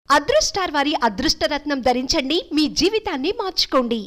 అదృష్టార్ వారి అదృష్టరత్నం ధరించండి మీ జీవితాన్ని మార్చుకోండి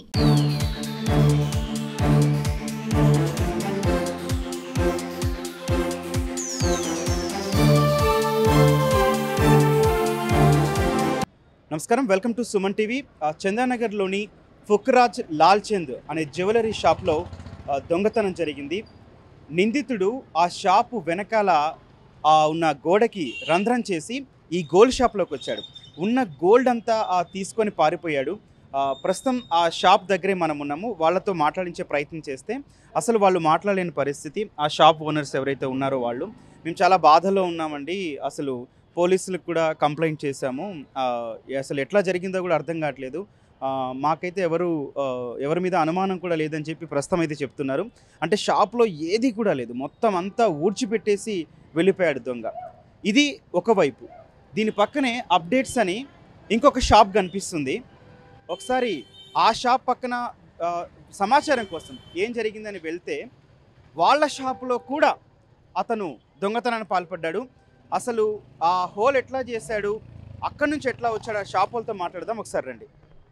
నమస్కారం వెల్కమ్ టు సుమన్ టీవీ ఆ, చందానగర్లోని ఫుక్రాజ్ లాల్ చంద్ అనే జ్యువెలరీ షాప్లో ఆ, దొంగతనం జరిగింది నిందితుడు ఆ షాపు వెనకాల ఆ, ఉన్న గోడకి రంధ్రం చేసి ఈ గోల్డ్ షాప్లోకి వచ్చాడు ఉన్న గోల్డ్ అంతా ఆ, తీసుకొని పారిపోయాడు ఆ, ప్రస్తుతం ఆ షాప్ దగ్గరే మనం ఉన్నాము వాళ్ళతో మాట్లాడించే ప్రయత్నం చేస్తే అసలు వాళ్ళు మాట్లాడలేని పరిస్థితి ఆ షాప్ ఓనర్స్ ఎవరైతే ఉన్నారో వాళ్ళు మేము చాలా బాధలో ఉన్నామండి అసలు పోలీసులకు కూడా కంప్లైంట్ చేశాము ఆ, అసలు ఎట్లా జరిగిందో కూడా అర్థం కావట్లేదు ఆ, మాకైతే ఎవరు ఆ, ఎవరి మీద అనుమానం కూడా లేదని చెప్పి ప్రస్తుతం అయితే చెప్తున్నారు అంటే షాప్లో ఏది కూడా లేదు మొత్తం అంతా ఊడ్చిపెట్టేసి వెళ్ళిపోయాడు దొంగ ఇది ఒకవైపు దీని పక్కనే అప్డేట్స్ అని ఇంకొక షాప్ కనిపిస్తుంది ఒకసారి ఆ షాప్ పక్కన ఆ, సమాచారం కోసం ఏం జరిగిందని వెళ్తే వాళ్ళ షాపులో కూడా అతను దొంగతనాన్ని పాల్పడ్డాడు అసలు ఆ హోల్ ఎట్లా చేశాడు అక్కడి నుంచి ఎట్లా వచ్చాడు ఆ షాప్ వాళ్ళతో మాట్లాడదాం ఒకసారి రండి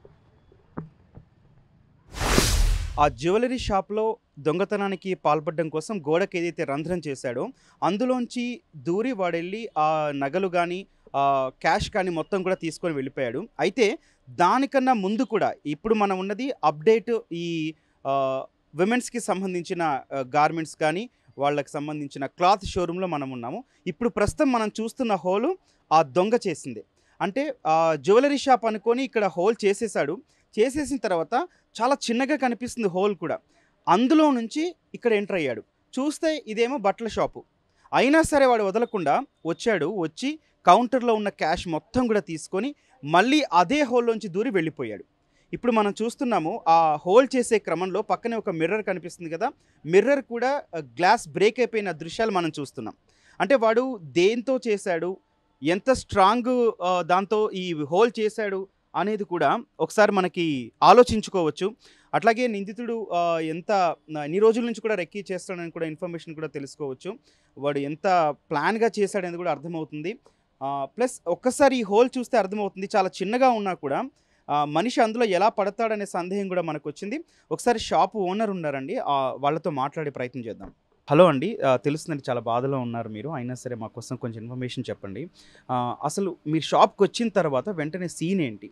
ఆ జ్యువెలరీ షాప్లో దొంగతనానికి పాల్పడడం కోసం గోడకి ఏదైతే రంధ్రం చేశాడో అందులోంచి దూరి వాడెళ్ళి ఆ నగలు కానీ క్యాష్ కానీ మొత్తం కూడా తీసుకొని వెళ్ళిపోయాడు అయితే దానికన్నా ముందు కూడా ఇప్పుడు మనం ఉన్నది అప్డేట్ ఈ విమెన్స్కి సంబంధించిన గార్మెంట్స్ కానీ వాళ్ళకి సంబంధించిన క్లాత్ షోరూంలో మనం ఉన్నాము ఇప్పుడు ప్రస్తుతం మనం చూస్తున్న హోలు ఆ దొంగ చేసింది అంటే ఆ జ్యువెలరీ షాప్ అనుకొని ఇక్కడ హోల్ చేసేసాడు చేసేసిన తర్వాత చాలా చిన్నగా కనిపిస్తుంది హోల్ కూడా అందులో నుంచి ఇక్కడ ఎంటర్ అయ్యాడు చూస్తే ఇదేమో బట్టల షాపు అయినా సరే వాడు వదలకుండా వచ్చాడు వచ్చి కౌంటర్లో ఉన్న క్యాష్ మొత్తం కూడా తీసుకొని మళ్ళీ అదే హోల్లోంచి దూరి వెళ్ళిపోయాడు ఇప్పుడు మనం చూస్తున్నాము ఆ హోల్ చేసే క్రమంలో పక్కనే ఒక మిర్రర్ కనిపిస్తుంది కదా మిర్రర్ కూడా గ్లాస్ బ్రేక్ అయిపోయిన దృశ్యాలు మనం చూస్తున్నాం అంటే వాడు దేంతో చేశాడు ఎంత స్ట్రాంగ్ ఆ, దాంతో ఈ హోల్ చేశాడు అనేది కూడా ఒకసారి మనకి ఆలోచించుకోవచ్చు అట్లాగే నిందితుడు ఆ, ఎంత ఆ, ఎన్ని రోజుల నుంచి కూడా రెక్కీ చేస్తాడని కూడా ఇన్ఫర్మేషన్ కూడా తెలుసుకోవచ్చు వాడు ఎంత ప్లాన్గా చేశాడనేది కూడా అర్థమవుతుంది ప్లస్ ఒక్కసారి ఈ హోల్ చూస్తే అర్థమవుతుంది చాలా చిన్నగా ఉన్నా కూడా ఆ, మనిషి అందులో ఎలా పడతాడనే సందేహం కూడా మనకు వచ్చింది ఒకసారి షాప్ ఓనర్ ఉన్నారండి ఆ, వాళ్ళతో మాట్లాడే ప్రయత్నం చేద్దాం హలో అండి ఆ, తెలుస్తుందండి చాలా బాధలో ఉన్నారు మీరు అయినా సరే మా కోసం కొంచెం ఇన్ఫర్మేషన్ చెప్పండి ఆ, అసలు మీరు షాప్కి వచ్చిన తర్వాత వెంటనే సీన్ ఏంటి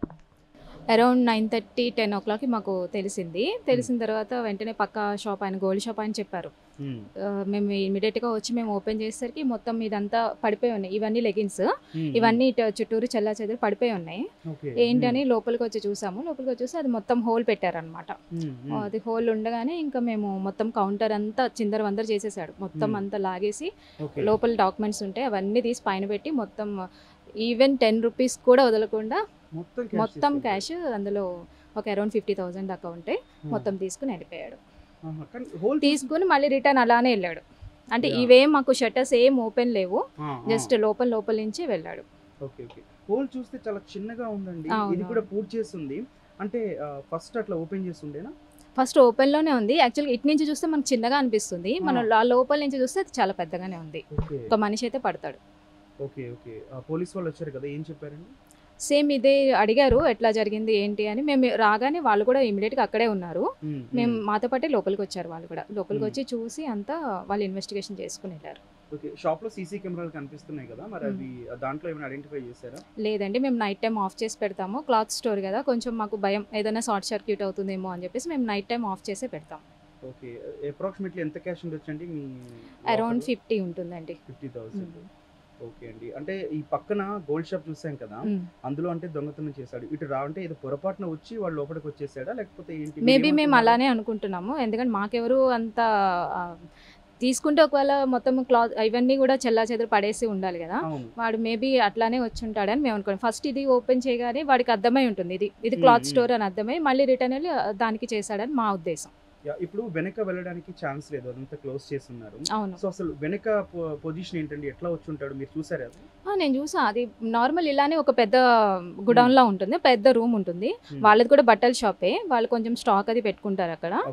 అరౌండ్ నైన్ థర్టీ టెన్ ఓ క్లాక్కి మాకు తెలిసింది తెలిసిన తర్వాత వెంటనే పక్క షాప్ ఆయన గోల్డ్ షాప్ అని చెప్పారు మ్మ్. ఆ, మేము ఇమీడియట్గా వచ్చి మేము ఓపెన్ చేసేసరికి మొత్తం ఇదంతా పడిపోయి ఉన్నాయి ఇవన్నీ లెగిన్స్ మ్మ్. ఇవన్నీ ఇటు చుట్టూరు చల్లా చెదిరి పడిపోయి ఉన్నాయి ఓకే. ఏంటని లోపలికి వచ్చి చూసాము లోపలికి వచ్చి చూసి అది మొత్తం హోల్ పెట్టారనమాట మ్మ్. మ్మ్. అది హోల్ ఉండగానే ఇంకా మేము మొత్తం కౌంటర్ అంతా చిందర వందర చేసేసాడు మొత్తం Hmm. అంతా లాగేసి ఓకే. లోపల డాక్యుమెంట్స్ ఉంటాయి అవన్నీ తీసి పైన పెట్టి మొత్తం ఈవెన్ టెన్ రూపీస్ కూడా వదలకుండా మొత్తం cash మొత్తం తీసుకెళ్ళిపోయాడు. క్యాష్ అందులో ఒక అరౌండ్ ఫిఫ్టీ థౌసండ్ దాకా ఉంటాయి ఆ. మొత్తం తీసుకుని వెళ్ళిపోయాడు ఆహా. కానీ హోల్ తీసుకుని మళ్ళీ రిటర్న్ అలానే వెళ్ళాడు అంటే Yeah. ఇవేం మాకు షట్టర్స్ ఏం ఓపెన్ లేవు ఆ, ఆ. జస్ట్ లోపల లోపల నుంచి వెళ్ళాడు ఓకే ఓకే హోల్ చూస్తే చాలా చిన్నగా ఉందండి అవును. ఇది కూడా పూర్తి చేస్తుంది అంటే ఫస్ట్ అట్లా ఓపెన్ చేస్తుండేనా ఫస్ట్ ఓపెన్ లోనే ఉంది యాక్చువల్గా ఇటు నుంచి చూస్తే మనకు చిన్నగా అనిపిస్తుంది మనం Ah. ఆ లోపల నుంచి చూస్తే అది చాలా పెద్దగానే ఉంది ఓకే ఒక మనిషి అయితే పడతాడు ఓకే ఓకే ఆ, పోలీస్ వాళ్ళు వచ్చారు కదా ఏం చెప్పారండి సేమ్ ఇదే అడిగారు ఎట్లా జరిగింది ఏంటి అని మేము రాగానే వాళ్ళు కూడా ఇమీడియట్గా అక్కడే ఉన్నారు మ్మ్. మేము మ్మ్. మాతో పాటే లోపలికి వచ్చారు వాళ్ళు కూడా లోపలికి Hmm. వచ్చి చూసి అంతా వాళ్ళు ఇన్వెస్టిగేషన్ చేసుకుని వెళ్ళారు ఓకే షాప్ లో సీసీ కెమెరాలు కనిపిస్తున్నాయి కదా మరి మ్మ్. అవి దాంట్లో ఏమైనా ఐడెంటిఫై చేశారా లేదండి మేము నైట్ టైం ఆఫ్ చేసి పెడతాము క్లాత్ స్టోర్ కదా కొంచెం మాకు భయం ఏదైనా షార్ట్ సర్క్యూట్ అవుతుందేమో అని చెప్పేసి మేము నైట్ టైం ఆఫ్ చేసే పెడతాం ఓకే అప్రాక్సిమేట్లీ ఎంత క్యాష్ ఉండొచ్చండి మీ అరౌండ్ ఫిఫ్టీ ఉంటుందండి ఫిఫ్టీ థౌసండ్ ఓకే అండి అంటే ఈ పక్కన గోల్డ్ షాప్ చూసాం కదా మ్మ్. అందులో అంటే దొంగతనం చేశాడు ఇటు రా అంటే ఇది పొరపాటున వచ్చి వాళ్ళు లోపలికి వచ్చేసాడా లేకపోతే ఏంటి మేబీ మేము మీరేమనుకున్నారు? అలానే అనుకుంటున్నాము ఎందుకంటే మాకెవరు అంత ఆ, తీసుకుంటే ఒకవేళ మొత్తం క్లాత్ ఇవన్నీ కూడా చెల్లా చెదురు పడేసి ఉండాలి కదా అవును వాడు మేబీ అట్లానే వచ్చి ఉంటాడని మేము అనుకున్నాం ఫస్ట్ ఇది ఓపెన్ చేయగానే వాడికి అర్థమై ఉంటుంది ఇది ఇది క్లాత్ మ్మ్. స్టోర్ అని అర్థమై మళ్ళీ రిటర్న్ వెళ్ళి ఆ, దానికి చేశాడని మా ఉద్దేశం యా, ఇప్పుడు వెనక వెళ్ళడానికి ఛాన్స్ లేదు అదంతా క్లోజ్ చేస్తున్నారు అవును సో అసలు వెనక పొజిషన్ ఏంటండి ఎట్లా వచ్చి ఉంటాడు మీరు చూసారా అది ఆ, నేను చూసా అది నార్మల్ ఇలానే ఒక పెద్ద గుడౌన్ లా ఉంటుంది పెద్ద రూమ్ ఉంటుంది Hmm. వాళ్ళది కూడా బట్టల షాపే వాళ్ళు కొంచెం స్టాక్ అది పెట్టుకుంటారు అక్కడ ఓకే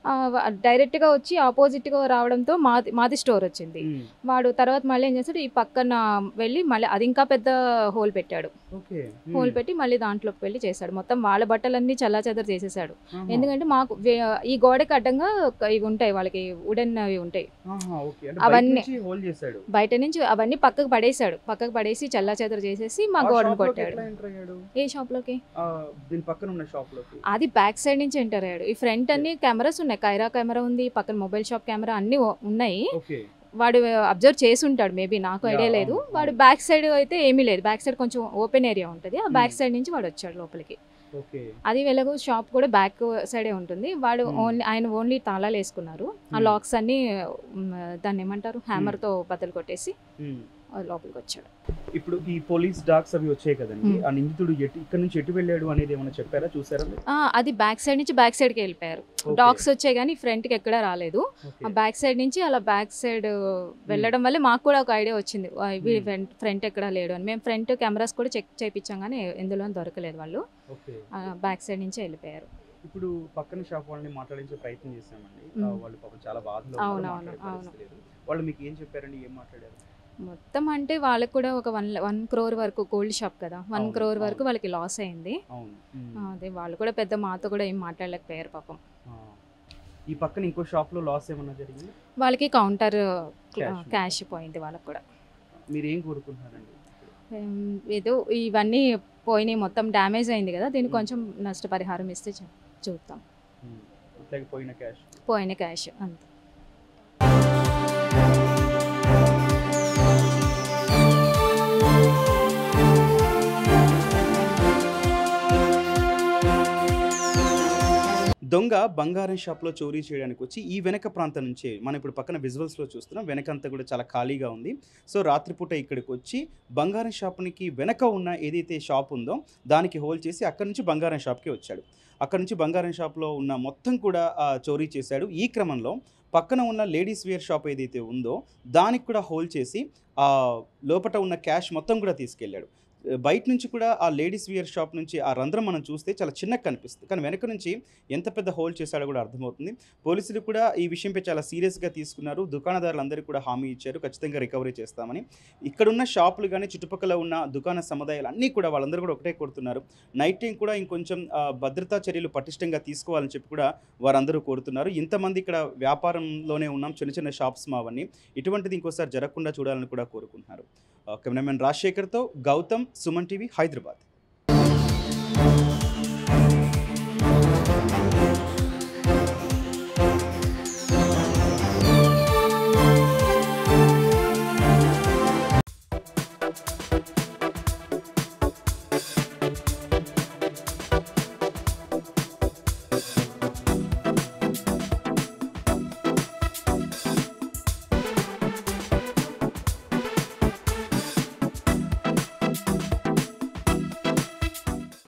ఆ, వ- డైరెక్ట్గా వచ్చి ఆపోజిట్గా రావడంతో మాది మాది స్టోర్ వచ్చింది ఉమ్, వాడు తర్వాత మళ్ళీ ఏం చేస్తాడు ఈ పక్కన వెళ్ళి మళ్ళీ అది ఇంకా పెద్ద హోల్ పెట్టాడు ఓకే ఉమ్, హోల్ పెట్టి మళ్ళీ దాంట్లోకి వెళ్ళి చేశాడు మొత్తం వాళ్ళ బట్టలన్నీ చల్లాచెదరు చేసేసాడు ఆహా, ఎందుకంటే మాకు వే- ఈ గోడకి అడ్డంగా ఒక ఇవి ఉంటాయి వాళ్ళకి వుడెన్ అవి ఉంటాయి ఆహా, ఓకే అంటే అవన్నీ- బయట నుంచి హోల్ చేశాడు బయట నుంచి అవన్నీ పక్కకు పడేశాడు పక్కకు పడేసి చల్లాచెదరు చేసేసి మా ఆ గోడను షాప్లోకి కొట్టాడు ఎట్లా ఎంటర్ అయ్యాడు ఏ షాప్లోకి ఆ, దీని పక్కన ఉన్న షాప్ లోకి అది బ్యాక్ సైడ్ నుంచి ఎంటర్ అయ్యాడు ఈ ఫ్రంట్ అన్ని కెమెరాస్ ఉన్నాయి కైరా కెమెరా ఉంది పక్కన మొబైల్ షాప్ కెమెరా అన్ని ఓ- ఉన్నాయి ఓకే వాడు అబ్జర్వ్ చేసి ఉంటాడు మేబీ నాకు Yeah, ఐడియా లేదు అవును, వాడు అవును. బ్యాక్ సైడ్ అయితే ఏమీ లేదు బ్యాక్ సైడ్ కొంచెం ఓపెన్ ఏరియా ఉంటుంది ఆ బ్యాక్ Hmm. సైడ్ నుంచి వాడు వచ్చాడు లోపలికి ఓకే అది వెలగు షాప్ కూడా బ్యాక్ సైడే ఉంటుంది వాడు Hmm. ఓన్లీ ఆయన ఓన్లీ తాళాలు వేసుకున్నారు ఆ Hmm. లాక్స్ అన్ని మ్, దాన్ని ఏమంటారు హ్యామర్ తో బద్దలు కొట్టేసి ఉమ్. ఆ లోపలికి వచ్చాడు ఇప్పుడు ఈ పోలీస్ డాగ్స్ అవి వచ్చాయి కదండి ఉమ్. ఆ నిందితుడు ఎటు ఇక్కడ నుంచి ఎటు వెళ్ళాడు అనేది ఏమైనా చెప్పారా చూసారా మీరు? ఆ, అది బ్యాక్ సైడ్ నుంచి బ్యాక్ సైడ్కి వెళ్ళిపోయారు Okay. డాగ్స్ వచ్చాయి కానీ ఫ్రంట్కి ఎక్కడా రాలేదు ఓకే. ఆ బ్యాక్ సైడ్ నుంచి అలా బ్యాక్ సైడ్ వెళ్ళడం వల్ల మాకు కూడా ఒక ఐడియా వచ్చింది ఆ, ఇవి Hmm. ఫ్రంట్ ఎక్కడా లేడు అని మేము ఫ్రంట్ కెమెరాస్ కూడా చెక్ చేయించాం కానీ ఎందులో దొరకలేదు వాళ్ళు ఓకే బ్యాక్ సైడ్ నుంచి వెళ్ళిపోయారు ఇప్పుడు పక్కన షాప్ వాళ్ళని మాట్లాడించే ప్రయత్నం చేశామండి ఉమ్. ఆ, వాళ్ళు పాపం చాలా బాధలో అవును, ఉన్నారు, అవును, మాట్లాడే అవును. పరిస్థితి లేదు. వాళ్ళు మీకు ఏం చెప్పారండి ఏం మాట్లాడారు మొత్తం అంటే వాళ్ళకి కూడా ఒక వన్ వన్ క్రోర్ వరకు గోల్డ్ షాప్ కదా వన్ అవును, క్రోర్ వరకు అవును. వాళ్ళకి లాస్ అయింది అవును ఉమ్. ఆ, అదే వాళ్ళు కూడా పెద్ద మాతో కూడా ఏం మాట్లాడలేకపోయారు పాపం ఆ. ఈ పక్కన ఇంకో షాప్ లో లాస్ ఏమన్నా జరిగింది వాళ్ళకి కౌంటర్ Cash. క్యాష్ పోయింది వాళ్ళకి కూడా మీరు ఏం కోరుకుంటున్నారండి ఏం, ఏదో ఇవన్నీ పోయినాయి మొత్తం డ్యామేజ్ అయింది కదా దీనికి Hmm. కొంచెం నష్టపరిహారం ఇస్తే చూ- చూద్దాం ఉమ్. అట్లాగే పోయిన క్యాష్ పోయిన క్యాష్ అంతే దొంగ బంగారం షాప్లో చోరీ చేయడానికి వచ్చి ఈ వెనక ప్రాంతం నుంచే మనం ఇప్పుడు పక్కన విజువల్స్లో చూస్తున్నాం వెనకంతా కూడా చాలా ఖాళీగా ఉంది సో రాత్రిపూట ఇక్కడికి వచ్చి బంగారం షాప్నికి వెనక ఉన్న ఏదైతే షాప్ ఉందో దానికి హోల్ చేసి అక్కడ నుంచి బంగారం షాప్కి వచ్చాడు అక్కడ నుంచి బంగారం షాప్లో ఉన్న మొత్తం కూడా ఆ, చోరీ చేశాడు ఈ క్రమంలో పక్కన ఉన్న లేడీస్ వేర్ షాప్ ఏదైతే ఉందో దానికి కూడా హోల్ చేసి ఆ లోపట ఉన్న క్యాష్ మొత్తం కూడా తీసుకెళ్ళాడు బయట నుంచి కూడా ఆ లేడీస్ వేర్ షాప్ నుంచి ఆ రంధ్రం మనం చూస్తే చాలా చిన్నగా కనిపిస్తుంది కానీ వెనక నుంచి ఎంత పెద్ద హోల్ చేశాడో కూడా అర్థమవుతుంది పోలీసులు కూడా ఈ విషయంపై చాలా సీరియస్గా తీసుకున్నారు దుకాణదారులందరికీ కూడా హామీ ఇచ్చారు ఖచ్చితంగా రికవరీ చేస్తామని ఇక్కడున్న షాపులు కానీ చుట్టుపక్కల ఉన్న దుకాణ సముదాయాలు అన్నీ కూడా వాళ్ళందరూ కూడా ఒకటే కోరుతున్నారు నైట్ టైం కూడా ఇంకొంచెం ఆ, భద్రతా చర్యలు పటిష్టంగా తీసుకోవాలని చెప్పి కూడా వారందరూ కోరుతున్నారు ఇంతమంది ఇక్కడ వ్యాపారంలోనే ఉన్నాం చిన్న చిన్న షాప్స్ మావన్నీ ఇటువంటిది ఇంకోసారి జరగకుండా చూడాలని కూడా కోరుకుంటున్నారు ఆ, కెమెరామెన్ రాజశేఖర్తో గౌతమ్ సుమన్ టీవీ హైదరాబాద్